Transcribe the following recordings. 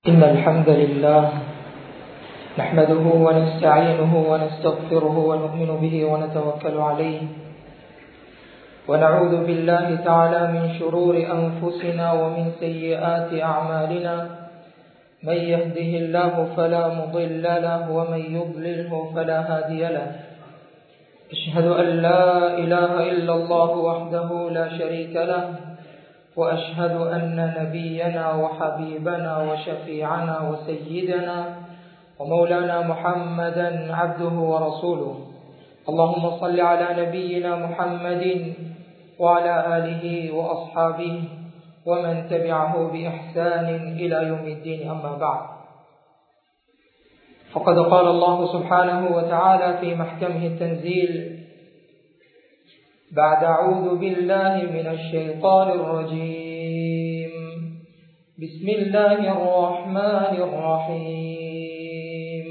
إن الحمد لله نحمده ونستعينه ونستغفره ونؤمن به ونتوكل عليه ونعوذ بالله تعالى من شرور أنفسنا ومن سيئات أعمالنا من يهده الله فلا مضل له ومن يضلله فلا هادي له أشهد أن لا إله إلا الله وحده لا شريك له وأشهد أن نبينا وحبيبنا وشفيعنا وسيدنا ومولانا محمدا عبده ورسوله اللهم صل على نبينا محمد وعلى آله وأصحابه ومن تبعه بإحسان إلى يوم الدين أما بعد فقد قال الله سبحانه وتعالى في محكمه التنزيل بعد أعوذ بالله من الشيطان الرجيم بسم الله الرحمن الرحيم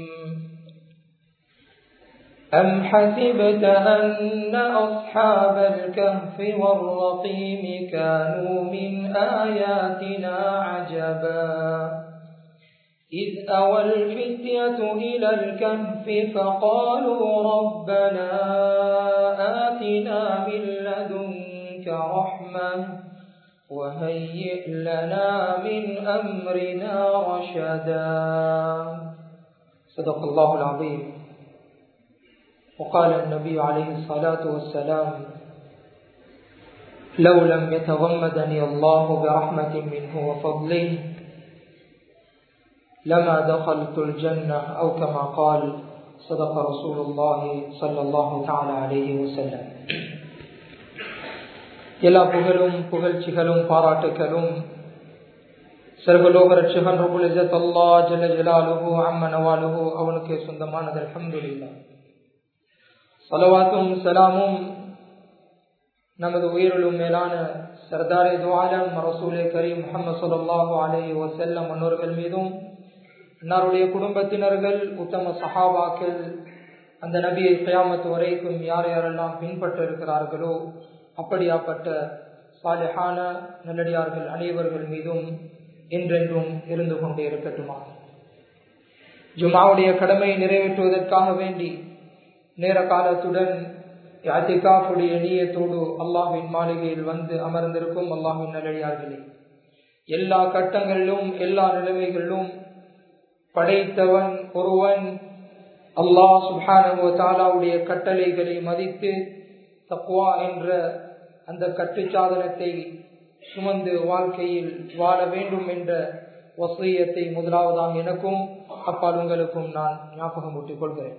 أم حسبت أن أصحاب الكهف والرقيم كانوا من آياتنا عجبا إذ أوى الفتية إلى الكهف فقالوا ربنا آتنا من لدنك رحمة وهيئ لنا من أمرنا رشدا صدق الله العظيم وقال النبي عليه الصلاة والسلام لو لم يتغمدني الله برحمة منه وفضله لما دخلت الجنة أو كما قال صدق رسول الله صلى الله تعالى عليه وسلم எல்லா புகழும் புகழ்ச்சிகளும் பாராட்டுகளும் சர்வலோக ரட்சகன் ரபுல் இசத் அல்லா ஜல்ல ஜலாலுஹு அம்ம நவாலுஹு அவனுக்கு சொந்தமானது அல்ஹம்துலில்லா சலவாத்தும் சலாமும் நமது உயிரிலும் மேலான சர்தாரே துவாலம் ரசூலே கரீம் முகமது சொல்லாஹு அலேஹி வசல்லம் முன்னோர்கள் மீதும் அன்னாருடைய குடும்பத்தினர்கள் உத்தம சஹாபாக்கள் அந்த நபியை கயாமத்து வரைக்கும் யார் யாரெல்லாம் பின்பற்ற இருக்கிறார்களோ அப்படியாப்பட்ட சாலிஹான நல்லடியார்கள் அனைவர்கள் மீதும் என்றென்றும் இருந்து கொண்டே இருக்கட்டுமா ஜுமாவுடைய கடமையை நிறைவேற்றுவதற்காக வேண்டி நேர காலத்துடன் யாத்திகாஃபுடைய நீயத்தோடு அல்லாஹின் மாளிகையில் வந்து அமர்ந்திருக்கும் அல்லாஹின் நல்லடியார்களே எல்லா கட்டங்களிலும் எல்லா நிலைமைகளிலும் படைத்தவன் ஒருவன் அல்லாஹ் சுஹானோ தாலாவுடைய கட்டளைகளை மதித்து தக்குவா என்ற அந்த கட்டுச்சாதனத்தை சுமந்து வாழ்க்கையில் வாழ வேண்டும் என்ற வசையத்தை முதலாவதாக எனக்கும் அப்பால் உங்களுக்கும் நான் ஞாபகம் ஊட்டிக் கொள்கிறேன்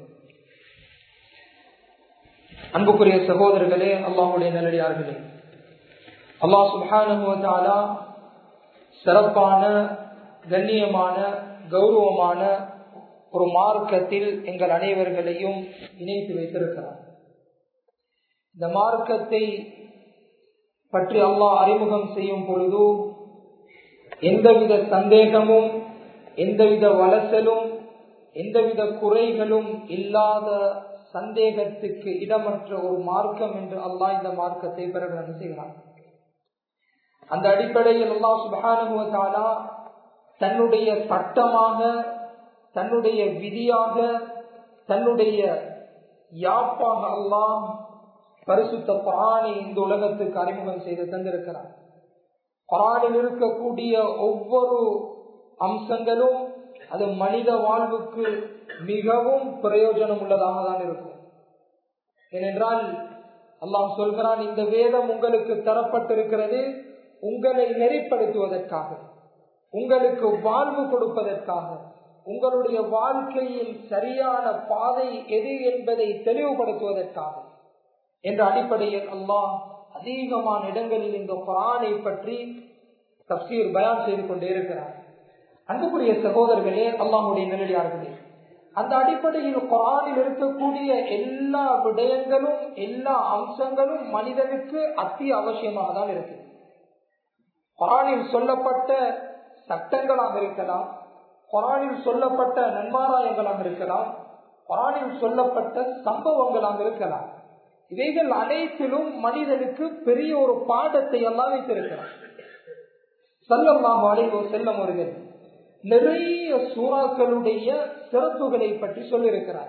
அன்புக்குரிய சகோதரர்களே அல்லாஹுடைய நல்லடியார்களே அல்லாஹ் சுஹானுவத்தாலா சிறப்பான கண்ணியமான கௌரவமான ஒரு மார்க்கத்தில் எங்கள் அனைவர்களையும் இணைத்து வைத்திருக்கிறார் இந்த மார்க்கத்தை பற்றி அல்லாஹ் அறிமுகம் செய்யும் பொழுது எந்தவித சந்தேகமும் எந்தவித வளசலும் எந்தவித குறைகளும் இல்லாத சந்தேகத்துக்கு இடமற்ற ஒரு மார்க்கம் என்று அல்லாஹ் இந்த மார்க்கத்தை பிரகடனம் செய்கிறார் அந்த அடிப்படையில் அல்லாஹ் சுபானுவத்தாலா தன்னுடைய சட்டமாக தன்னுடைய விதியாக தன்னுடைய யாப்பாக அல்லாம் பரிசுத்த பராணி இந்த உலகத்துக்கு அறிமுகம் செய்து தந்திருக்கிறார் பராணில் இருக்கக்கூடிய ஒவ்வொரு அம்சங்களும் அது மனித வாழ்வுக்கு மிகவும் பிரயோஜனம் உள்ளதாக தான் இருக்கும் ஏனென்றால் அல்லாம் சொல்கிறான் இந்த வேதம் உங்களுக்கு தரப்பட்டிருக்கிறது உங்களை நெறிப்படுத்துவதற்காக உங்களுக்கு வாழ்வு கொடுப்பதற்காக உங்களுடைய வாழ்க்கையில் சரியான பாதை எது என்பதை தெளிவுபடுத்துவதற்காக என்ற அடிப்படையில் அல்லாஹ் அதிகமான இடங்களில் இந்த குரானை பற்றி தப்சீர் பயான் செய்து கொண்டே இருக்கிறார் அன்புக்குரிய சகோதரர்களே அல்லாஹுடைய நிலையார்களே அந்த அடிப்படையில் குரானில் இருக்கக்கூடிய எல்லா விடயங்களும் எல்லா அம்சங்களும் மனிதனுக்கு அத்தி அவசியமாக தான் இருக்கு குரானில் சொல்லப்பட்ட சட்டங்களாக இருக்கலாம் குரானில் சொல்லப்பட்ட நன்மாராயங்களாக இருக்கலாம் குரானில் சொல்லப்பட்ட சம்பவங்களாக இருக்கலாம் இவைகள் அனைத்திலும் மனிதனுக்கு பெரிய ஒரு பாடத்தை எல்லாம் வைத்திருக்கிறார் சல்லமாக அழைவோ செல்லம் அவர்கள் நிறைய சூறாக்களுடைய சிறப்புகளை பற்றி சொல்லியிருக்கிறார்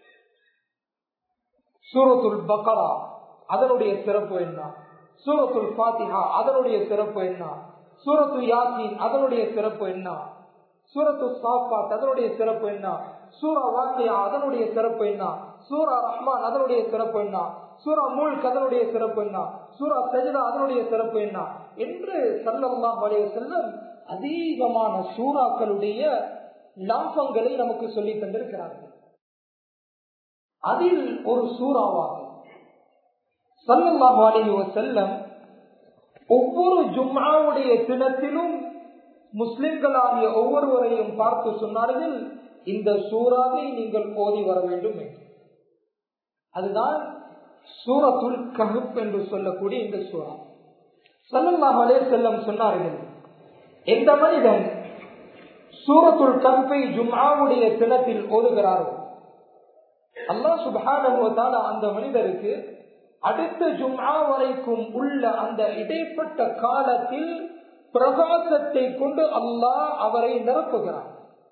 சூரத்துல் பக்கரா அதனுடைய சிறப்பு என்ன சூரத்துல் பாத்திஹா அதனுடைய சிறப்பு என்ன சூரத்து யாசின் அதனுடைய சிறப்பு என்ன சூரத்து சாப்பாத் அதனுடைய சிறப்பு என்ன சூரா வாக்கியா அதனுடைய சிறப்பு என்ன சூரா ரஹ்மான் அதனுடைய சிறப்பு என்ன சூரா மூழ்க் அதனுடைய சிறப்பு என்ன சூரா சஜிதா அதனுடைய சிறப்பு என்ன என்று சல்லல்லா வலைய செல்லம் அதிகமான சூறாக்களுடைய லாபங்களை நமக்கு சொல்லி தந்திருக்கிறார்கள் அதில் ஒரு சூறாவாகும் சல்லல்லாஹு அலைஹி வஸல்லம் ஒவ்வொரு ஜும்ஆவுடைய தினத்திலும் முஸ்லிம்களாகிய ஒவ்வொருவரையும் பார்த்து சொன்னார்கள் இந்த சூறாவை நீங்கள் ஓதி வர வேண்டும் என்று அதுதான் சூரத்துல் கஹப் என்று சொல்லக்கூடிய இந்த சூறா சல்லல்லாஹு அலைஹி வஸல்லம் சொன்னார்கள் எந்த மனிதன் சூரத்துல் கஹ்பை ஜும்ஆவுடைய தினத்தில் ஓதுகிறாரோ அல்லாஹ் சுப்ஹானஹு வ தஆலா அந்த மனிதருக்கு அடுத்த ஜும்ஆ வரைக்கும் உள்ள அந்த இடைப்பட்ட காலத்தில் பிரகாசத்தை கொண்டு அல்லாஹ் அவரை நிரப்புகிறார்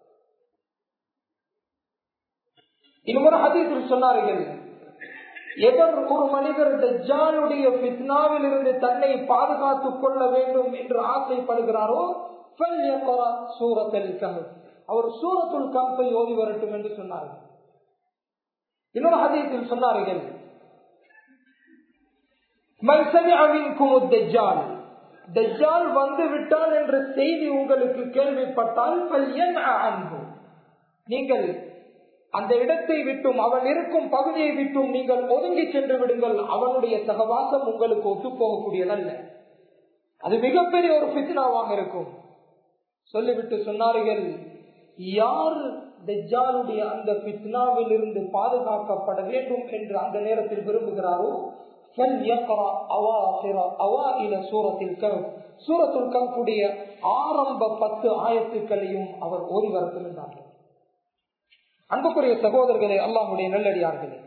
இன்னொரு ஹதீஸில் சொன்னார்கள் எவர் ஒரு மனிதர் தஜ்ஜாலுடைய பித்னாவில் இருந்து தன்னை பாதுகாத்துக் கொள்ள வேண்டும் என்று ஆசைப்படுகிறாரோ சூரத்தில் கஹப் அவர் சூரத்துல் கம்பை ஓதி வரட்டும் என்று சொன்னார்கள் இன்னொரு ஹதீஸில் சொன்னார்கள் தஜ்ஜால் வந்து விட்டால் என்ற செய்தி உங்களுக்கு கேள்விப்பட்டால் நீங்கள் அந்த இடத்தை விட்டும் அவன் இருக்கும் பகுதியை விட்டும் நீங்கள் ஒதுங்கி சென்று விடுங்கள் அவனுடைய சகவாசம் உங்களுக்கு ஒத்து போகக்கூடியதல்ல அது மிகப்பெரிய ஒரு பித்னாவாக இருக்கும் சொல்லிவிட்டு சொன்னார்கள் யார் தஜ்ஜாலுடைய அந்த பித்னாவில் இருந்து பாதுகாக்கப்பட வேண்டும் என்று அந்த நேரத்தில் விரும்புகிறாரோ சூரத்துல் கம்புடைய ஆரம்ப பத்து ஆயத்துக்களையும் அவர் ஓதி வரத்திருந்தார்கள் அன்புக்குரிய சகோதரர்களே அல்லாஹுடைய நல்லடியார்களே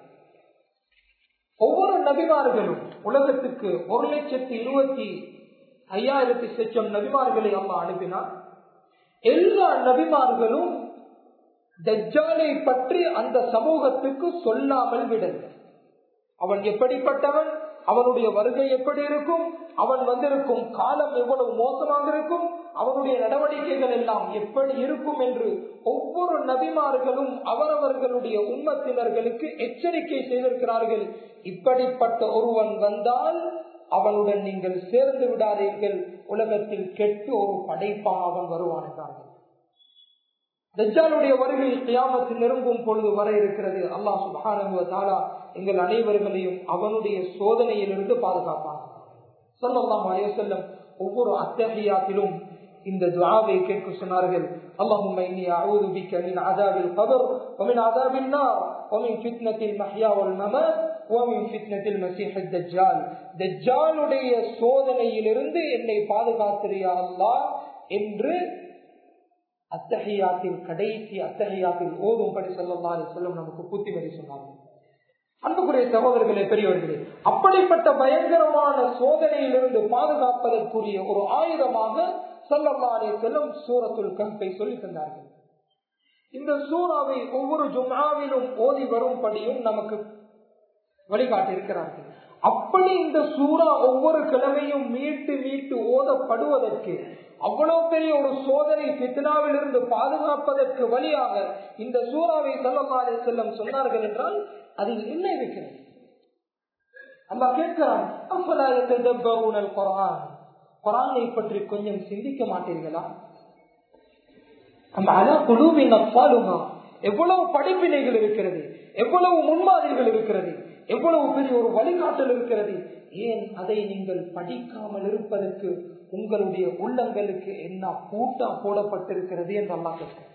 ஒவ்வொரு நபிமார்களும் உலகத்துக்கு ஒரு லட்சத்தி இருபத்தி ஐயாயிரத்தி லட்சம் நபிமார்களை அம்மா அனுப்பினார் எல்லா நபிமார்களும் தஜ்ஜாலை பற்றி அந்த சமூகத்துக்கு சொல்லாமல் விடல அவன் எப்படிப்பட்டவன் அவனுடைய வருகை எப்படி இருக்கும் அவன் வந்திருக்கும் காலம் எவ்வளவு மோசமாக இருக்கும் அவனுடைய நடவடிக்கைகள் எல்லாம் எப்படி இருக்கும் என்று ஒவ்வொரு நபிமார்களும் அவரவர்களுடைய உண்மத்தினர்களுக்கு எச்சரிக்கை செய்திருக்கிறார்கள் இப்படிப்பட்ட ஒருவன் வந்தால் அவனுடன் நீங்கள் சேர்ந்து விடாதீர்கள் உலகத்தில் கெட்டு ஒரு படைப்பாக அவன் வருவான் என்றார்கள் தஜ்ஜாலுடைய வருகை கியாமத்தில் நெருங்கும் பொழுது வர இருக்கிறது அல்லாஹ் சுபானுவ தாலா எங்கள் அனைவர்களையும் அவனுடைய சோதனையிலிருந்து பாதுகாப்பான் சொல்லலாம் செல்லம் ஒவ்வொரு அத்தகையாத்திலும் இந்த துவாவை கேட்க சொன்னார்கள் اللهم إني أعوذ بك من عذاب القبر ومن عذاب النار ومن فتنة المحيا والممات ومن فتنة المسيح الدجال دجالுடைய சோதனையிலிருந்து என்னை பாதுகாத்திரியா அல்லாஹ் என்று அத்தகையாத்தில் கடைசி அத்தகையாத்தில் ஓதும்படி சொல்லலாம் செல்லும் நமக்கு புத்திமதி சொன்னார்கள் அன்புக்குரிய சகோதரர்களே பெரியவர்களே அப்படிப்பட்ட பயங்கரமான சோதனையிலிருந்து பாதுகாப்பதற்குரிய ஒரு ஆயுதமாக சொல்லல்லாலே செல்லும் சூரத்துல் கம்பை சொல்லி தந்தார்கள் இந்த சூறாவை ஒவ்வொரு ஜும்ஆவிலும் ஓதி வரும்படியும் நமக்கு வழிகாட்டியிருக்கிறார்கள் அப்படி இந்த சூறா ஒவ்வொரு கிழமையும் மீட்டு மீட்டு ஓதப்படுவதற்கு அவ்வளவு பெரிய ஒரு சோதனை பித்னாவில் இருந்து பாதுகாப்பதற்கு வழியாக இந்த சூறாவை சொல்லமாலே செல்லம் சொன்னார்கள் என்றால் அதில் என்ன இருக்கிறது அல்லா கேட்கிறான் குரான் குரானை பற்றி கொஞ்சம் சிந்திக்க மாட்டீர்களா எவ்வளவு படிப்பினைகள் இருக்கிறது எவ்வளவு முன்மாதிரிகள் இருக்கிறது எவ்வளவு பெரிய ஒரு வழிகாட்டல் இருக்கிறது ஏன் அதை நீங்கள் படிக்காமல் இருப்பதற்கு உங்களுடைய உள்ளங்களுக்கு என்ன பூட்டா போடப்பட்டிருக்கிறது என்று அல்லா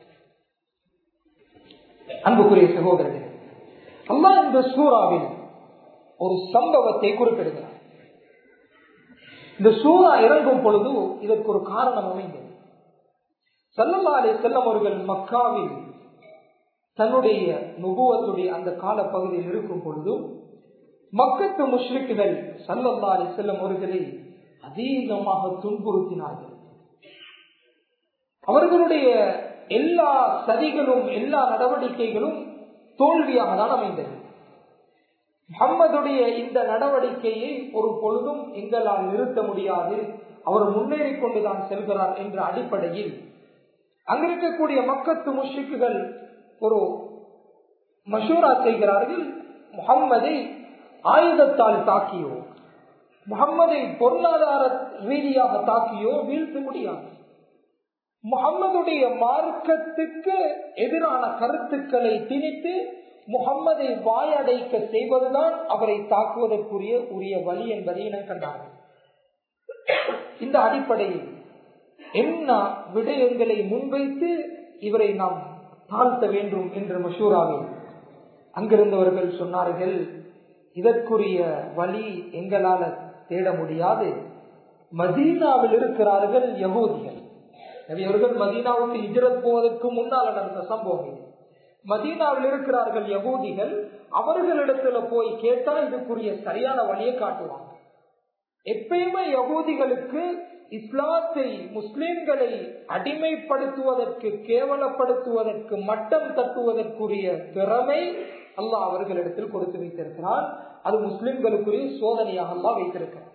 அன்புக்குரிய சகோதரர்கள் அல்லா இந்த சூறாவில் ஒரு சம்பவத்தை குறிப்பிடுகிறார் இந்த சூறா இறங்கும் பொழுது இதற்கு ஒரு காரணம் அமைந்தது சல்லல்லாலே செல்லம் அவர்கள் மக்காவில் தன்னுடைய நுபுவத்துடைய அந்த கால பகுதியில் இருக்கும் பொழுது மக்கத்து முஷ்ரிக்குகள் சல்லல்லா அலி செல்லம் அவர்களை அதிகமாக துன்புறுத்தினார்கள் அவர்களுடைய எல்லா சதிகளும் எல்லா நடவடிக்கைகளும் தோல்வியாக தான் அமைந்தது முகம்மதுடைய இந்த நடவடிக்கையை ஒரு பொழுதும் எங்களால் நிறுத்த முடியாது அவர் முன்னேறி கொண்டுதான் செல்கிறார் என்ற அடிப்படையில் அங்கிருக்கக்கூடிய மக்கத்து முஷிக்குகள் ஒரு மஷூரா செய்கிறார்கள் முகம்மதை ஆயுதத்தால் தாக்கியோ முகம்மதை பொருளாதார ரீதியாக தாக்கியோ வீழ்த்த முடியாது முகம்மதுடைய மார்க்கத்துக்கு எதிரான கருத்துக்களை திணித்து முகம்மதை வாயடைக்க செய்வதுதான் அவரை தாக்குவதற்குரிய உரிய வழி என்பதை என கண்டார்கள் இந்த அடிப்படையில் என்ன விடயங்களை முன்வைத்து இவரை நாம் தாழ்த்த வேண்டும் என்ற மஷூராவில் அங்கிருந்தவர்கள் சொன்னார்கள் இதற்குரிய வழி எங்களால தேட முடியாது மதீனாவில் இருக்கிறார்கள் யகூதிகள் அவர்கள் மதீனாவுக்கு இஜரத் போவதற்கு முன்னால் நடந்த சம்பவம் இது மதீனாவில் இருக்கிறார்கள் யகூதிகள் அவர்களிடத்துல போய் கேட்டா இதுக்குரிய சரியான வழியை காட்டுவாங்க எப்பயுமே யகூதிகளுக்கு இஸ்லாத்தை முஸ்லிம்களை அடிமைப்படுத்துவதற்கு கேவலப்படுத்துவதற்கு மட்டம் தட்டுவதற்குரிய திறமை அல்லாஹ் அவர்களிடத்தில் கொடுத்து வைத்திருக்கிறார் அது முஸ்லிம்களுக்குரிய சோதனையாக அல்லாஹ் வைத்திருக்கிறார்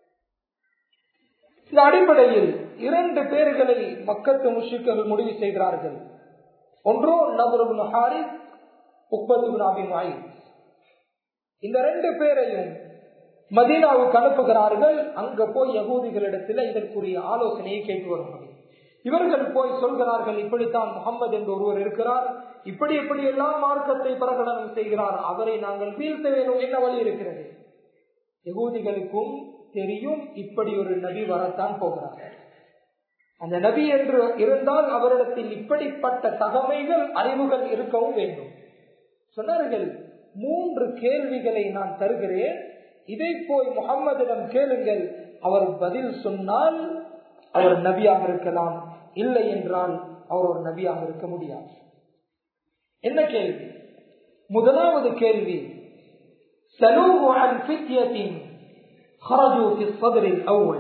இந்த அடிப்படையில் இரண்டு பேர்களை மக்கத்து முஷிக்கள் முடிவு செய்கிறார்கள் ஒன்றோ நபருபுல் ஹாரிஸ் உக்பத்துபின் அபிமாயி இந்த ரெண்டு பேரையும் மதீனாவுக்கு அனுப்புகிறார்கள் அங்க போய் யகூதிகளிடத்தில் இதற்குரிய ஆலோசனையை கேட்டு வருவார்கள் இவர்கள் போய் சொல்கிறார்கள் இப்படித்தான் முகமது என்று ஒருவர் இருக்கிறார் இப்படி இப்படி எல்லாம் மார்க்கத்தை பிரகடனம் செய்கிறார் அவரை நாங்கள் வீழ்த்த வேணும் என்ன வழி இருக்கிறது யகூதிகளுக்கும் தெரியும் இப்படி ஒரு நபி வரத்தான் போகிறார் அந்த நபி என்று இருந்தால் அவரிடத்தில் இப்படிப்பட்ட தகமைகள் அறிவுகள் இருக்கவும் வேண்டும் சொன்னார்கள் மூன்று கேள்விகளை நான் தருகிறேன் இதை போய் முகம்மதிடம் கேளுங்கள் அவர் பதில் சொன்னால் அவர் நபியாக இருக்கலாம் இல்லை என்றால் அவர் ஒரு நபியாக இருக்க முடியாது என்ன கேள்வி முதலாவது கேள்வி சலூஹு அன் ஃபித்யத்தின் خرجوا في الصدر الأول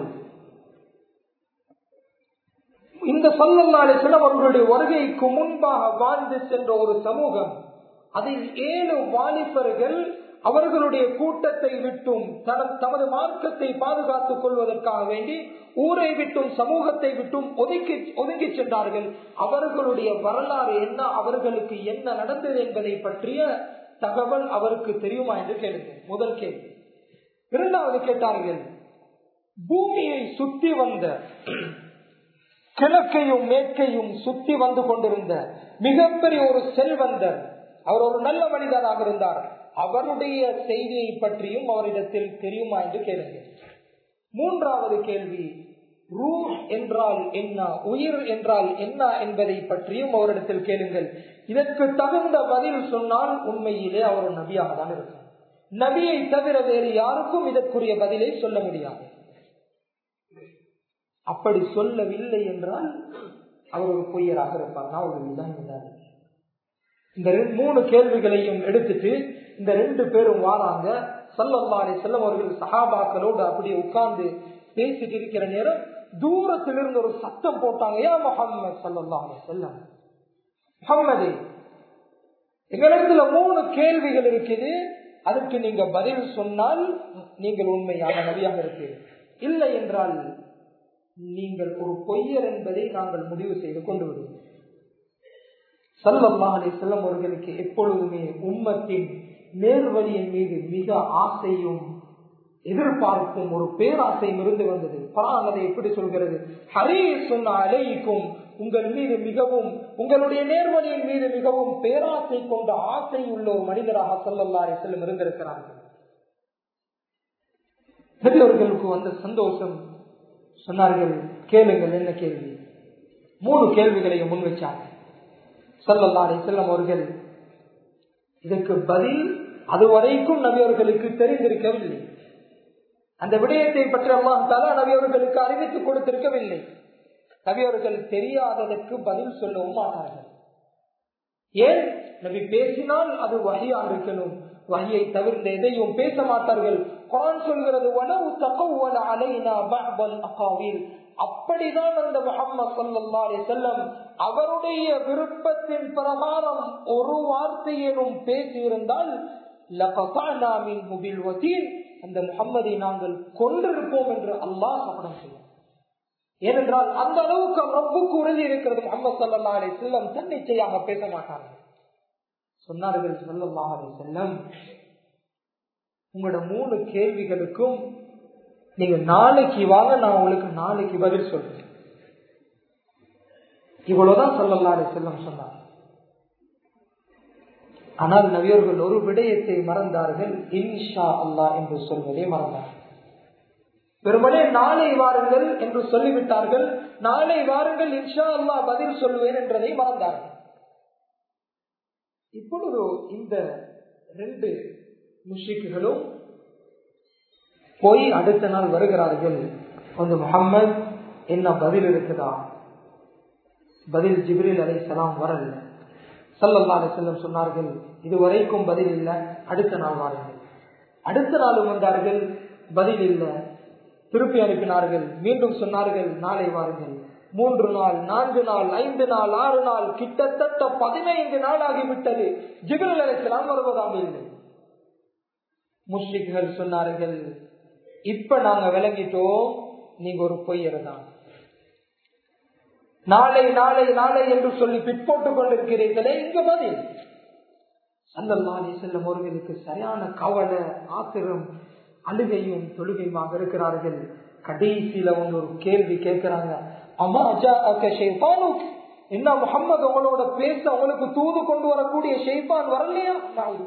இந்த சொல்லல்லாலே சில அவர்களுடைய வருகைக்கு முன்பாக வாழ்ந்து சென்ற ஒரு சமூகம் அதில் ஏழு வாலிபர்கள் அவர்களுடைய கூட்டத்தை விட்டும் தமது மார்க்கத்தை பாதுகாத்துக் கொள்வதற்காக வேண்டி ஊரை விட்டும் சமூகத்தை விட்டும் ஒதுக்கி ஒதுங்கி சென்றார்கள் அவர்களுடைய வரலாறு என்ன அவர்களுக்கு என்ன நடந்தது என்பதை பற்றிய தகவல் அவருக்கு தெரியுமா என்று கேளுங்கள் முதல் கேள்வி இரண்டாவது கேட்டார்கள் பூமியை சுத்தி வந்த கிழக்கையும் மேற்கையும் சுத்தி வந்து கொண்டிருந்த மிகப்பெரிய ஒரு செல்வந்தர் அவர் ஒரு நல்ல மனிதராக இருந்தார் அவருடைய செய்தியை பற்றியும் அவரிடத்தில் தெரியுமா என்று கேளுங்கள் மூன்றாவது கேள்வி ரூ என்றால் என்ன உயிர் என்றால் என்ன என்பதை பற்றியும் அவரிடத்தில் கேளுங்கள் இதற்கு தகுந்த பதில் சொன்னால் உண்மையிலே அவர் ஒரு நபியாக தான் இருக்கும் நபியை தவிர வேறு யாருக்கும் இதற்குரிய பதிலை சொல்ல முடியாது அப்படி சொல்லவில்லை என்றால் அவர் ஒரு பொய்யராக இருப்பார் நான் தான் இருந்தார் இந்த மூணு கேள்விகளையும் எடுத்துட்டு இந்த ரெண்டு பேரும் வாராங்க சல்லம்மாடி செல்லம் அவர்கள் சஹாபாக்களோடு அப்படியே உட்கார்ந்து பேசிட்டு இருக்கிற நேரம் தூரத்திலிருந்து ஒரு சத்தம் போட்டாங்க ஏன் முகம்மது சல்லாஹ் செல்லம் முகம்மது எங்களிடத்துல மூணு கேள்விகள் இருக்குது அதுக்கு நீங்க பதில் சொன்னால் நீங்கள் உண்மையான நபியாக இருப்பீர்கள் இல்லை என்றால் நீங்கள் ஒரு பொய்யர் என்பதை நாங்கள் முடிவு செய்து கொண்டு வருவோம் சல்லம்மா அலி செல்லம் அவர்களுக்கு எப்பொழுதுமே உம்மத்தின் நேர்வழியின் மீது மிக ஆசையும் எதிர்பார்ப்பும் ஒரு பேராசையும் இருந்து வந்தது பரான் அதை எப்படி சொல்கிறது ஹரே சொன்ன அலைக்கும் உங்கள் மீது மிகவும் உங்களுடைய நேர்வழியின் மீது மிகவும் பேராசை கொண்ட ஆசை உள்ள ஒரு மனிதராக சொல்லல்லாரை செல்லும் இருந்திருக்கிறார்கள் பெரியவர்களுக்கு வந்த சந்தோஷம் சொன்னார்கள் கேளுங்கள் என்ன கேள்வி மூணு கேள்விகளையும் முன் வச்சாங்க சல்லல்லாரை செல்லம் அவர்கள் இதற்கு பதில் அதுவரைக்கும் நபியவர்களுக்கு தெரிந்திருக்கவில்லை அந்த விடயத்தை பற்றி அல்லாஹால நபியவர்களுக்கு அறிவித்துக் கொடுத்திருக்கவில்லை நபியவர்கள் தெரியாததற்கு பதில் சொல்லவும் மாட்டார்கள் ஏன் நபி பேசினால் அது வகையாக இருக்கணும் வகையை தவிர்த்த எதையும் பேச மாட்டார்கள் குரான் சொல்கிறது வனவு தகவல் அலைனா பஅல் அகாவில் அப்படிதான் அந்த முகம்மது சல்லா அலி செல்லம் அவருடைய விருப்பத்தின் பிரகாரம் ஒரு வார்த்தையிலும் பேசியிருந்தால் அந்த முகம்மதை நாங்கள் கொண்டிருப்போம் என்று அல்லாஹ் சபதம் செய்யும் ஏனென்றால் அந்த அளவுக்கு ரப்புக்கு உறுதி இருக்கிறது முகமது சல்லா அலி செல்லம் தன்னிச்சையாக பேச மாட்டார்கள் சொன்னார்கள் சல்லா அலி செல்லம் உங்களோட மூணு கேள்விகளுக்கும் நீங்க நாளைக்கு வாங்க நான் உங்களுக்கு நாளைக்கு பதில் சொல்றேன் இவ்வளவுதான் சொல்லல்லா அலி செல்லம் சொன்னார் ஆனால் நவியர்கள் ஒரு விடயத்தை மறந்தார்கள் இன்ஷா அல்லா என்று சொல்வதை மறந்தார்கள் வெறுமனே நாளை வாருங்கள் என்று சொல்லிவிட்டார்கள் நாளை வாருங்கள் இன்ஷா அல்லா பதில் சொல்வேன் என்றதை மறந்தார்கள் இப்பொழுது இந்த ரெண்டு முஷிக்குகளும் போய் அடுத்த நாள் வருகிறார்கள் வந்து முகம்மது என்ன பதில் இருக்குதா பதில் ஜிப்ரில் அலை சலாம் வரல சல்லல்லா அலி செல்லம் சொன்னார்கள் இதுவரைக்கும் பதில் இல்லை அடுத்த நாள் வாருங்கள் அடுத்த நாளும் வந்தார்கள் பதில் இல்லை திருப்பி அனுப்பினார்கள் மீண்டும் சொன்னார்கள் நாளை வாருங்கள் மூன்று நாள் நான்கு நாள் ஐந்து நாள் ஆறு நாள் கிட்டத்தட்ட பதினைந்து நாள் ஆகிவிட்டது ஜிபிரல் அலைசலாம் வருவதாக இல்லை முஸ்லிம்கள் சொன்னார்கள் இப்ப நாங்க விளங்கிட்டோம் நீங்க ஒரு பொய்யர்தான் நாளை நாளை நாளை என்று சொல்லி பிற்போட்டுக் கொண்டிருக்கிறீர்களே இங்க பதில் சல்லல்லாஹி செல்லும் அவர்களுக்கு சரியான கவலை ஆத்திரம் அழுகையும் தொழுகையுமாக இருக்கிறார்கள் கடைசியில வந்து ஒரு கேள்வி கேட்கிறாங்க அம்மா அஜா என்ன முகம்மது உங்களோட பேச உங்களுக்கு தூது கொண்டு வரக்கூடிய ஷெய்பான் வரலையா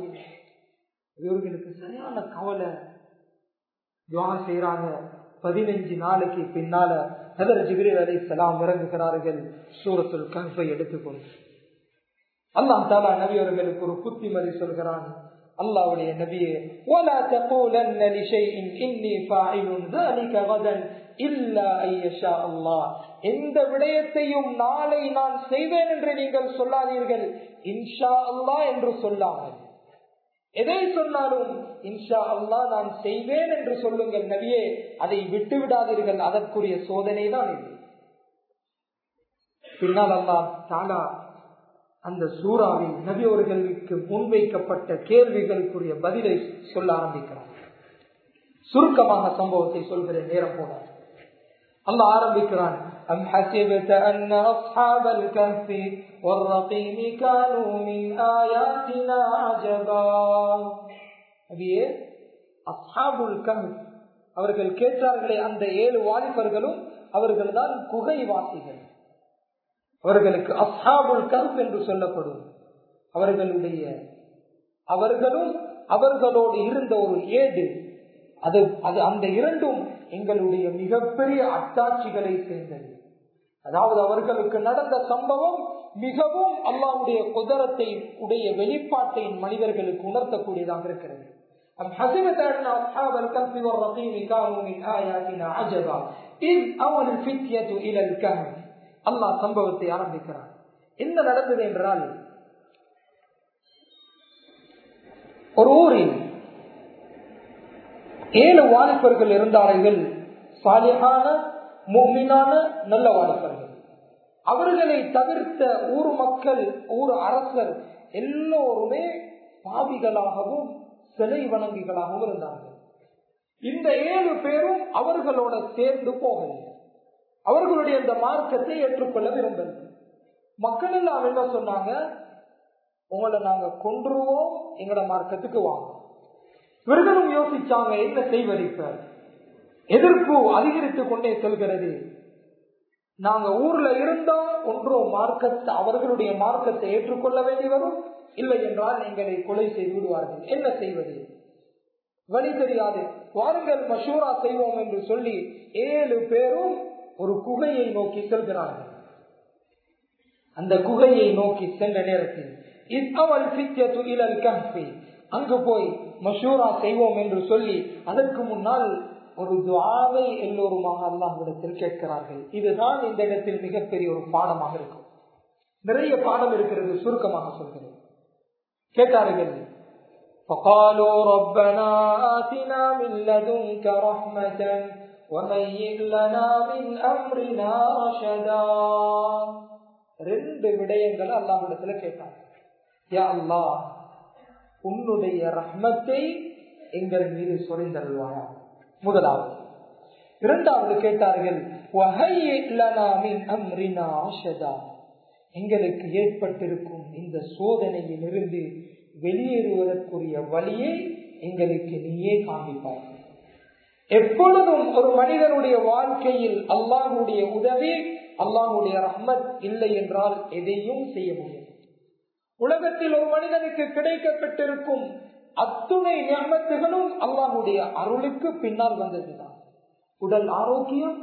இவர்களுக்கு சரியான கவலை துவா செய்யறாங்க பதினஞ்சு நாளைக்கு பின்னால ஹதர் ஜிபிரில் அலி சலாம் இறங்குகிறார்கள் சூரத்துல் கன்பை எடுத்துக்கொண்டு அல்லாஹ் தாலா நபி அவர்களுக்கு ஒரு புத்திமதி சொல்கிறான் அல்லாவுடைய நபியே ولا تقولن لشيء اني فاعل ذلك غدا الا ان يشاء الله எந்த விடயத்தையும் நாளை நான் செய்வேன் என்று நீங்கள் சொல்லாதீர்கள் இன்ஷா அல்லாஹ் என்று சொல்லாமல் எதை சொன்னாலும் இன்ஷா அல்லா நான் செய்வேன் என்று சொல்லுங்கள் நபியே அதை விட்டு விடாதீர்கள் அதற்குரிய சோதனை தான் இது பின்னால் அல்லா தாலா அந்த சூறாவில் நபி அவர்களுக்கு முன்வைக்கப்பட்ட கேள்விகளுக்குரிய பதிலை சொல்ல ஆரம்பிக்கிறார் சுருக்கமாக சம்பவத்தை சொல்கிற நேரம் போல அல்ல ஆரம்பிக்கிறான் أم حسبت أن أصحاب الكهف والرقيم كانوا من آياتنا عجبا நபியே அஸ்ஹாபுல் கஹ் அவர்கள் கேட்டார்களே அந்த ஏழு வாலிபர்களும் அவர்கள் தான் குகை வாசிகள் அவர்களுக்கு அஸ்ஹாபுல் கஹ் என்று சொல்லப்படும் அவர்களுடைய அவர்களும் அவர்களோடு இருந்த ஒரு ஏடு அது அது அந்த இரண்டும் எங்களுடைய மிகப்பெரிய அத்தாட்சிகளை சேர்ந்தது அதாவது அவர்களுக்கு நடந்த சம்பவம் மிகவும் அல்லாவுடைய குதரத்தை உடைய வெளிப்பாட்டை மனிதர்களுக்கு உணர்த்தக்கூடியதாக இருக்கிறது أم حسبت أن أصحاب الكهف والرقيم كانوا من آياتنا عجبا إذ أول الفتية إلى الكهف அல்லாஹ் சம்பவத்தை ஆரம்பிக்கிறார் என்ன நடந்தது என்றால் ஒரு ஊரில் ஏழு வாலிபர்கள் இருந்தார்கள் சாலிகான மூமினான நல்ல வாலிபர்கள் அவர்களை தவிர்த்த ஊர் மக்கள் ஊர் அரசர் எல்லோருமே பாவிகளாகவும் சிலை வணங்கிகளாகவும் இருந்தார்கள் இந்த ஏழு பேரும் அவர்களோட சேர்ந்து போகவில்லை அவர்களுடைய இந்த மார்க்கத்தை ஏற்றுக்கொள்ள விரும்பல மக்கள் எல்லாம் என்ன சொன்னாங்க உங்களை நாங்க கொன்றுவோம் எங்களோட மார்க்கத்துக்கு வாங்க இவர்களும் யோசிச்சாங்க என்ன செய்வது இப்ப எதிர்ப்பு அதிகரித்துக் கொண்டே செல்கிறது நாங்க ஊர்ல இருந்தா ஒன்றோ மார்க்கத்தை அவர்களுடைய மார்க்கத்தை ஏற்றுக்கொள்ள வேண்டி வரும் இல்லை என்றால் எங்களை கொலை செய்து விடுவார்கள் என்ன செய்வது வழி தெரியாது வாருங்கள் மஷூரா செய்வோம் என்று சொல்லி ஏழு பேரும் ஒரு குகையை நோக்கி செல்கிறார்கள் அந்த குகையை நோக்கி சென்ற நேரத்தில் அங்கு போய் மஷூரா செய்வோம் என்று சொல்லி அதற்கு முன்னால் ஒரு துவாவை எல்லோருமாக அல்லாஹ்விடத்தில் கேட்கிறார்கள் இதுதான் இந்த இடத்தில் மிகப்பெரிய ஒரு பாடமாக இருக்கும் நிறைய பாடம் இருக்கிறது சுருக்கமாக சொல்கிறேன் கேட்டார்கள் فقالوا ربنا آتنا من لدنك رحمة ரெண்டு விடயங்களை அல்லாஹிடத்துல கேட்டாங்க யா அல்லா உன்னுடைய ரஹ்மத்தை எங்கள் மீது சொரிந்தருள்வாயா முதலாவது இரண்டாவது கேட்டார்கள் எங்களுக்கு ஏற்பட்டிருக்கும் இந்த சோதனையில் இருந்து வெளியேறுவதற்குரிய வழியை எங்களுக்கு நீயே காண்பிப்பாய் எப்பொழுதும் ஒரு மனிதனுடைய வாழ்க்கையில் அல்லாஹுடைய உதவி அல்லாஹுடைய ரஹ்மத் இல்லை என்றால் எதையும் செய்ய முடியும் உலகத்தில் ஒரு மனிதனுக்கு கிடைக்கப்பட்டிருக்கும் அத்துணை ஞாபகத்துகளும் அல்லாஹுடைய அருளுக்கு பின்னால் வந்ததுதான் உடல் ஆரோக்கியம்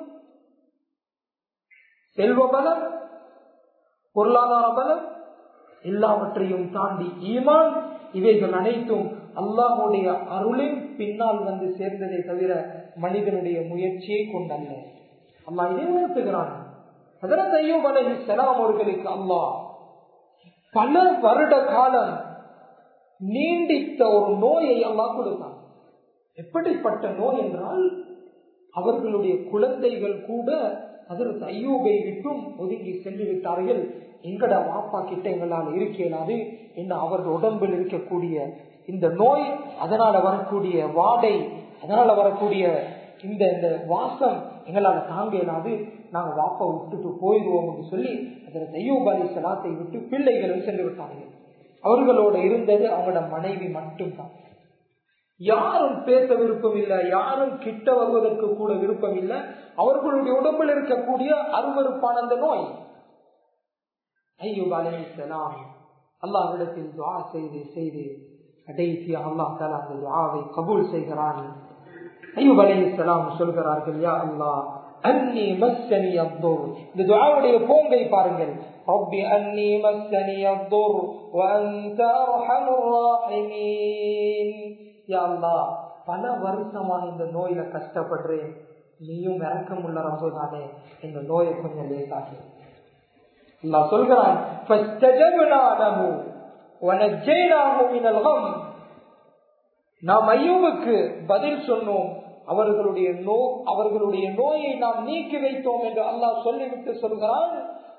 செல்வ பலம் பொருளாதார பலம் எல்லாவற்றையும் தாண்டி ஈமான் இவைகள் அனைத்தும் அல்லாஹுடைய அருளின் பின்னால் வந்து சேர்ந்ததை தவிர மனிதனுடைய முயற்சியை கொண்டல்ல அல்லாஹ் இதை உணர்த்துகிறான் அதனால் ஐயோப் அலஹி சலாம் அவர்களுக்கு அல்லாஹ் பல வருட காலம் நீண்டித்த ஒரு நோயை அல்லாஹ் கொடுத்தான் எப்படிப்பட்ட நோய் என்றால் அவர்களுடைய குழந்தைகள் கூட அதற்கு ஐயோபை விட்டும் ஒதுங்கி சென்று விட்டார்கள் எங்கட வாப்பா கிட்ட எங்களால் இருக்கலாது என்ன அவர்கள் உடம்பில் இருக்கக்கூடிய இந்த நோய் அதனால வரக்கூடிய வாடை அதனால வரக்கூடிய இந்த இந்த வாசம் எங்களால் தாங்க இயலாது நாங்க வாப்பா விட்டுட்டு போயிடுவோம் என்று சொல்லி அதில் தெய்யோபாலி சலாத்தை விட்டு பிள்ளைகளும் சென்று விட்டார்கள் அவர்களோட இருந்தது அவங்களோட மனைவி மட்டும்தான் யாரும் பேச விருப்பம் இல்லை யாரும் கிட்ட வருவதற்கு கூட விருப்பம் இல்லை அவர்களுடைய உடம்பில் இருக்கக்கூடிய அருவறுப்பான அந்த நோய் ஐயூப் அலைசலாம் அல்லாஹ்விடத்தில் துவா செய்து செய்து கடைசியா அல்லாஹ் தாலா அந்த துவாவை கபூல் செய்கிறான் ஐயூப் அலைசலாம் சொல்கிறார்கள் யா அல்லாஹ் அன்னி மஸ்ஸனி அப்துர் இந்த துவாவுடைய போங்கை பாருங்கள் رب أني مسني الضر وأنت أرحم الراحمين யா அல்லா பல வருஷமா இந்த நோயில கஷ்டப்படுறேன் நீயும் இறக்கமுள்ள ரொம்ப தானே இந்த நோயை கொஞ்சம் லேசாகி அல்லா சொல்கிறான் நாம் ஐயோவுக்கு பதில் சொன்னோம் அவர்களுடைய நோ அவர்களுடைய நோயை நாம் நீக்கி வைத்தோம் என்று அல்லாஹ் சொல்லிவிட்டு சொல்கிறான்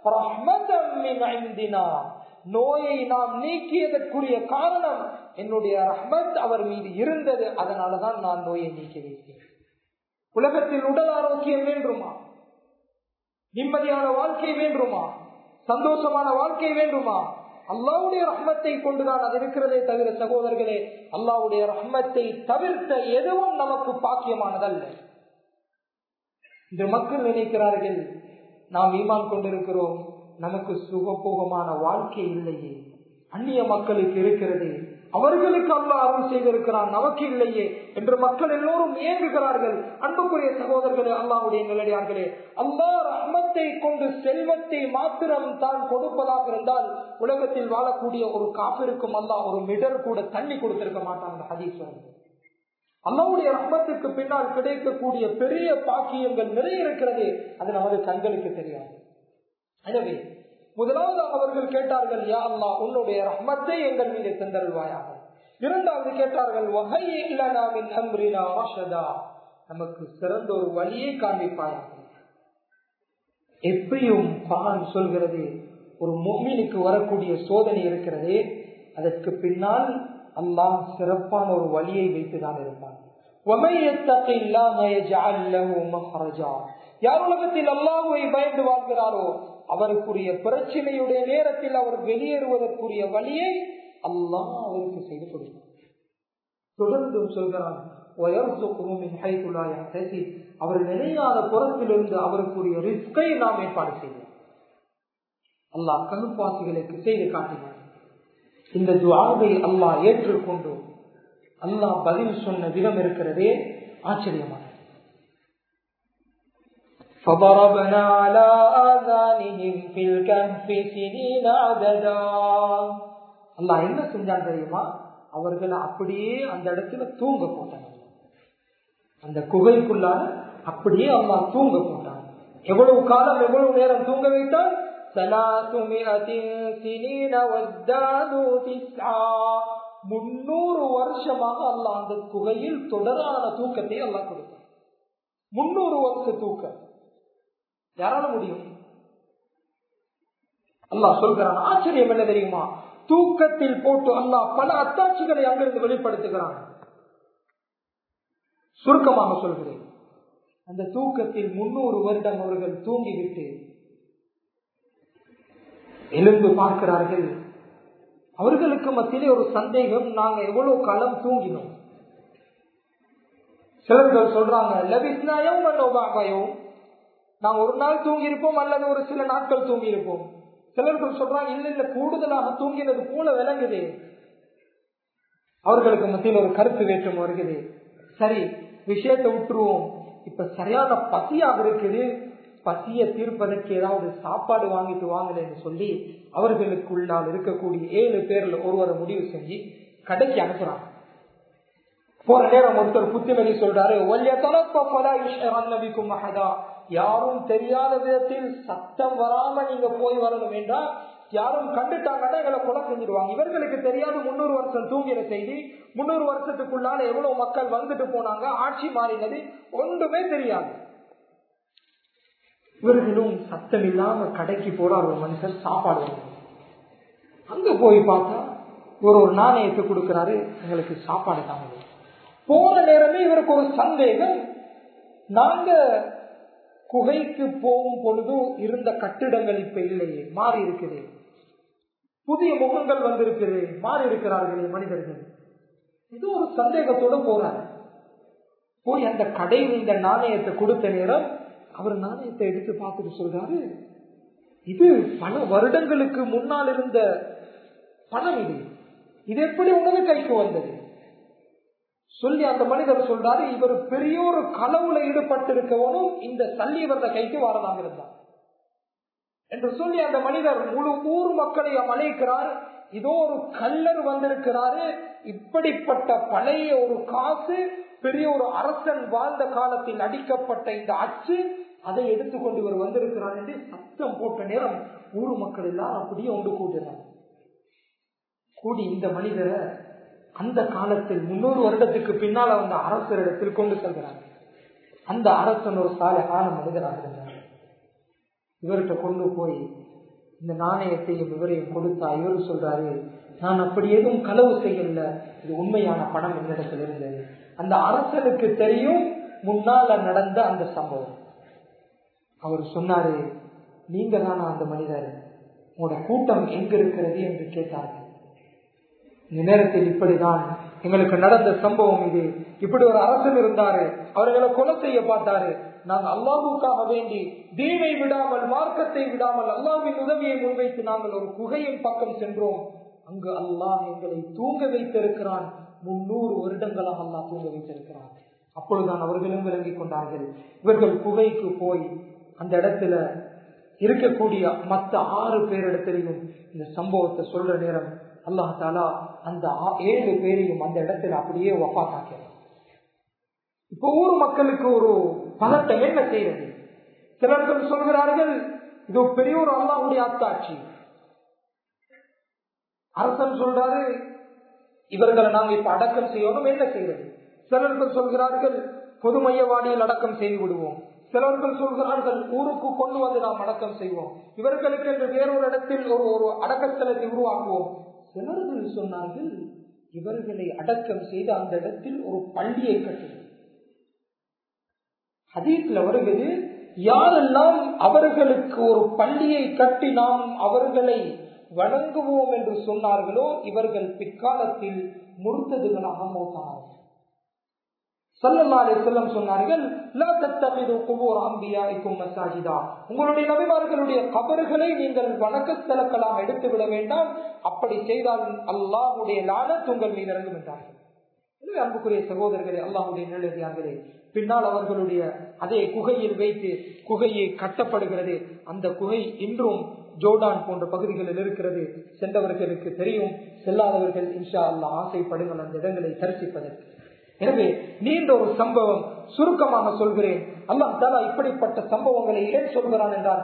நோயை நாம் நீக்கியதற்குரிய காரணம் என்னுடைய ரஹ்மத் அவர் மீது இருந்தது அதனாலதான் நான் நோயை நீக்கி வைத்தேன் உலகத்தில் உடல் ஆரோக்கியம் வேண்டுமா நிம்மதியான வாழ்க்கை வேண்டுமா சந்தோஷமான வாழ்க்கை வேண்டுமா அல்லாவுடைய ரஹ்மத்தை கொண்டுதான் அது இருக்கிறதே தவிர சகோதரர்களே அல்லாவுடைய ரஹ்மத்தை தவிர்த்த எதுவும் நமக்கு பாக்கியமானதல்ல இந்த மக்கள் நினைக்கிறார்கள் நாம் ஈமான் கொண்டிருக்கிறோம் நமக்கு சுகபோகமான வாழ்க்கை இல்லையே அந்நிய மக்களுக்கு இருக்கிறது அவர்களுக்கு அல்லா அருள் செய்திருக்கிறான் நமக்கு இல்லையே என்று மக்கள் எல்லோரும் ஏங்குகிறார்கள் அன்புக்குரிய சகோதரர்களே அல்லாவுடைய நிலையார்களே அல்லா ரஹ்மத்தை கொண்டு செல்வத்தை மாத்திரம் தான் கொடுப்பதாக இருந்தால் உலகத்தில் வாழக்கூடிய ஒரு காப்பிற்கும் அல்லா ஒரு மிடர் கூட தண்ணி கொடுத்திருக்க மாட்டாங்க ஹதீஸ்வரன் அல்லாவுடைய ரஹ்மத்துக்கு பின்னால் கிடைக்கக்கூடிய பெரிய பாக்கியங்கள் நிறைய இருக்கிறது அது நமது கண்களுக்கு தெரியாது எனவே முதலாவது அவர்கள் கேட்டார்கள் யா அல்லா உன்னுடைய ரஹ்மத்தை எங்கள் மீது தந்தருள்வாயாக இரண்டாவது கேட்டார்கள் நமக்கு சிறந்த ஒரு வழியை காண்பிப்பாயாக எப்பயும் பகவான் சொல்கிறது ஒரு மொமீனுக்கு வரக்கூடிய சோதனை இருக்கிறதே அதற்கு பின்னால் அல்லாஹ் சிறப்பான ஒரு வழியை வைத்துதான் இருப்பான் யார் உலகத்தில் அல்லாஹுவை பயந்து வாழ்கிறாரோ அவருக்குரிய பிரச்சனையுடைய நேரத்தில் அவர் வெளியேறுவதற்குரிய வழியை அல்லாஹ் அவருக்கு செய்து கொடுப்பார் தொடர்ந்தும் சொல்கிறான் அவர் நினையாத புறத்திலிருந்து அவருக்குரிய ரிஸ்கை நாம் ஏற்பாடு செய்வோம் அல்லாஹ் கணுப்பாசிகளுக்கு செய்து காட்டினார் இந்த துவாவை அல்லாஹ் ஏற்றுக்கொண்டு அல்லாஹ் பதில் சொன்ன விதம் இருக்கிறதே ஆச்சரியமான فضربنا على آذانهم في الكهف سنين عددا அல்லாஹ் என்ன செஞ்சான் தெரியுமா அவர்களை அப்படியே அந்த இடத்துல தூங்க போட்டாங்க அந்த குகைக்குள்ளால அப்படியே அல்லாஹ் தூங்க போட்டான் எவ்வளவு காலம் எவ்வளவு நேரம் தூங்க வைத்தான் முன்னூறு வருஷமாக அல்லாஹ் அந்த குகையில் தொடரான தூக்கத்தை அல்லாஹ் கொடுத்தான் முன்னூறு வருஷ தூக்கம் யாரால முடியும் அல்லாஹ் சொல்கிறான் ஆச்சரியம் என்ன தெரியுமா தூக்கத்தில் போட்டு அல்லாஹ் பல அத்தாட்சிகளை அங்கிருந்து வெளிப்படுத்துகிறான் சுருக்கமாக சொல்கிறேன் அந்த தூக்கத்தில் முன்னூறு வருடம் அவர்கள் தூங்கிவிட்டு எழுந்து பார்க்கிறார்கள் அவர்களுக்கு மத்தியிலே ஒரு சந்தேகம் நாங்க எவ்வளவு காலம் தூங்கினோம் சிலர்கள் சொல்றாங்க லபிஸ்னாயம் மன்னோபாகாயம் நாங்க ஒரு நாள் தூங்கி இருப்போம் அல்லது ஒரு சில நாட்கள் தூங்கி இருப்போம் சிலர்கள் சொல்றாங்க இல்ல இல்ல கூடுதலாக தூங்கினது போல விளங்குது அவர்களுக்கு மத்தியில் ஒரு கருத்து வேற்றம் வருகிறது சரி விஷயத்தை விட்டுருவோம் இப்ப சரியான பசியாக இருக்குது பசிய தீர்ப்பதற்கு ஏதாவது சாப்பாடு வாங்கிட்டு வாங்கலன்னு சொல்லி அவர்களுக்குள்ளால் இருக்கக்கூடிய ஏழு பேர்ல ஒருவரை முடிவு செஞ்சு கடைக்கு அனுப்புறாங்க போற நேரம் ஒருத்தர் புத்திமதி சொல்றாரு யாரும் தெரியாத விதத்தில் சத்தம் வராம நீங்க போய் வரணும் என்றால் யாரும் கண்டுட்டாங்கன்னா எங்களை கொலை செஞ்சிருவாங்க இவர்களுக்கு தெரியாது முன்னூறு வருஷம் தூங்கின செய்தி முன்னூறு வருஷத்துக்குள்ளால எவ்வளவு மக்கள் வந்துட்டு போனாங்க ஆட்சி மாறினது ஒன்றுமே தெரியாது இவர்களும் சத்தம் இல்லாம கடைக்கு போறார் ஒரு மனுஷன் சாப்பாடு அங்க போய் பார்த்தா ஒரு ஒரு நாணயத்தை கொடுக்கிறாரு எங்களுக்கு சாப்பாடு தாங்க போன நேரமே இவருக்கு ஒரு சந்தேகம் நாங்க குகைக்கு போகும் பொழுது இருந்த கட்டிடங்கள் இப்ப இல்லையே மாறி இருக்குது புதிய முகங்கள் வந்திருக்குது மாறி இருக்கிறார்களே மனிதர்கள் இது ஒரு சந்தேகத்தோட போறாரு போய் அந்த கடையில் இந்த நாணயத்தை கொடுத்த நேரம் அவர் நாணயத்தை எடுத்து பார்த்துட்டு சொல்றாரு இது பல வருடங்களுக்கு முன்னால் இருந்த பணம் இது இது எப்படி உனது கைக்கு வந்தது சொல்லி அந்த மனிதர் சொல்றாரு இவர் பெரிய ஒரு களவுல ஈடுபட்டிருக்கவனும் இந்த சல்லி வந்த கைக்கு வரதாக இருந்தார் என்று சொல்லி அந்த மனிதர் முழு ஊர் மக்களையும் அழைக்கிறார் இதோ ஒரு கல்லர் வந்திருக்கிறாரு இப்படிப்பட்ட பழைய ஒரு காசு பெரிய ஒரு அரசன் வாழ்ந்த காலத்தில் அடிக்கப்பட்ட இந்த அச்சு அதை எடுத்துக்கொண்டு இவர் வந்திருக்கிறார் என்று சத்தம் போட்ட நேரம் ஊர் மக்கள் எல்லாம் அப்படியே ஒன்று கூட்டுறாங்க கூடி இந்த மனிதரை அந்த காலத்தில் முன்னூறு வருடத்துக்கு பின்னால் வந்த அரசரிடத்தில் கொண்டு செல்கிறார் அந்த அரசன் ஒரு சாலையான மனிதராக இருந்தார் இவர்கிட்ட கொண்டு போய் இந்த நாணயத்தையும் இவரையும் கொடுத்தா இவர் சொல்றாரு நான் அப்படி எதுவும் களவு செய்யல இது உண்மையான பணம் என்னிடத்தில் இருந்தது அந்த அரசனுக்கு தெரியும் முன்னால நடந்த அந்த சம்பவம் அவர் சொன்னாரு நீங்க தானா அந்த மனிதர் உங்களோட கூட்டம் எங்க இருக்கிறது என்று கேட்டார்கள் இந்த நேரத்தில் இப்படிதான் எங்களுக்கு நடந்த சம்பவம் இது இப்படி ஒரு அரசன் இருந்தாரு அவர்களை கொலை செய்ய பார்த்தாரு நாங்கள் அல்லாஹுக்காக வேண்டி தீனை விடாமல் மார்க்கத்தை விடாமல் அல்லாவின் உதவியை முன்வைத்து நாங்கள் ஒரு குகையின் பக்கம் சென்றோம் அங்கு அல்லாஹ் எங்களை தூங்க வைத்திருக்கிறான் முன்னூறு வருடங்களாக அல்லாஹ் தூங்க வைத்திருக்கிறான் அப்பொழுதுதான் அவர்களும் விளங்கி கொண்டார்கள் இவர்கள் குகைக்கு போய் அந்த இடத்துல இருக்கக்கூடிய மற்ற ஆறு பேரிடத்திலையும் இந்த சம்பவத்தை சொல்ற நேரம் அல்லாஹ் தாலா அந்த ஏழு பேரையும் அந்த இடத்துல அப்படியே வப்பாத்தாக்கிறார் இப்ப ஊர் மக்களுக்கு ஒரு பதட்டம் என்ன செய்யறது சிலர்கள் சொல்கிறார்கள் இது பெரிய ஒரு அல்லாஹுடைய அத்தாட்சி அரசன் சொல்றாரு இவர்களை நாங்க இப்ப அடக்கம் செய்யணும் என்ன செய்யறது சிலர்கள் சொல்கிறார்கள் பொது மையவாடியில் அடக்கம் செய்து விடுவோம் சிலர்கள் சொல்கிறார்கள் ஊருக்கு கொண்டு வந்து நாம் அடக்கம் செய்வோம் இவர்களுக்கு என்று வேறொரு இடத்தில் ஒரு ஒரு அடக்கத்தலத்தை உருவாக்குவோம் சிலர்கள் சொன்னார்கள் இவர்களை அடக்கம் செய்து அந்த இடத்தில் ஒரு பள்ளியை கட்டுவோம் ஹதீஸ்ல வருகிறது யாரெல்லாம் அவர்களுக்கு ஒரு பள்ளியை கட்டி நாம் அவர்களை வணங்குவோம் என்று சொன்னார்களோ இவர்கள் பிற்காலத்தில் முறுத்ததுகளாக மோசானார்கள் சொன்னார்கள் உங்களுடைய நபிமார்களுடைய கபறுகளை நீங்கள் வணக்கத்தலக்கெல்லாம் எடுத்து விட வேண்டாம் அப்படி செய்தால் அல்லாஹுடைய லானத் உங்கள் மீது இறங்கும் என்றார்கள் அன்புக்குரிய சகோதரர்களே அல்லாஹுடைய நிலையார்களே பின்னால் அவர்களுடைய அதே குகையில் வைத்து குகையை கட்டப்படுகிறது அந்த குகை இன்றும் ஜோர்டான் போன்ற பகுதிகளில் இருக்கிறது சென்றவர்களுக்கு தெரியும் செல்லாதவர்கள் இன்ஷா அல்லா ஆசைப்படுங்கள் அந்த இடங்களை தரிசிப்பதற்கு எனவே நீண்ட ஒரு சம்பவம் சுருக்கமாக சொல்கிறேன் அல்லாஹ் தாலா இப்படிப்பட்ட சம்பவங்களை ஏன் சொல்கிறான் என்றால்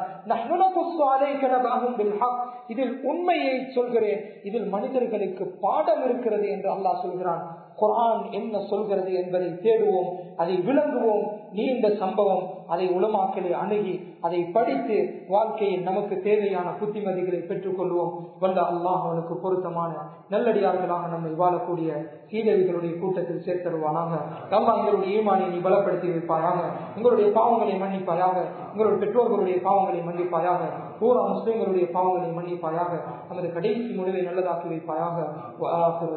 இதில் உண்மையை சொல்கிறேன் இதில் மனிதர்களுக்கு பாடம் இருக்கிறது என்று அல்லாஹ் சொல்கிறான் குரான் என்ன சொல்கிறது என்பதை தேடுவோம் அதை விளங்குவோம் நீண்ட சம்பவம் அதை உலமாக்களை அணுகி அதை படித்து வாழ்க்கையில் நமக்கு தேவையான புத்திமதிகளை பெற்றுக் கொள்வோம் வந்த அல்லாஹ் அவனுக்கு பொருத்தமான நல்லடியார்களாக நம்மை வாழக்கூடிய சீதவிகளுடைய கூட்டத்தில் சேர்த்தருவானாக நம்ம எங்களுடைய ஈமானை நீ பலப்படுத்தி வைப்பாயாக எங்களுடைய பாவங்களை மன்னிப்பாயாக எங்களுடைய பெற்றோர்களுடைய பாவங்களை மன்னிப்பாயாக பூரா முஸ்லிம்களுடைய பாவங்களை மன்னிப்பாயாக நமது கடைசி முடிவை நல்லதாக்கி வைப்பாயாக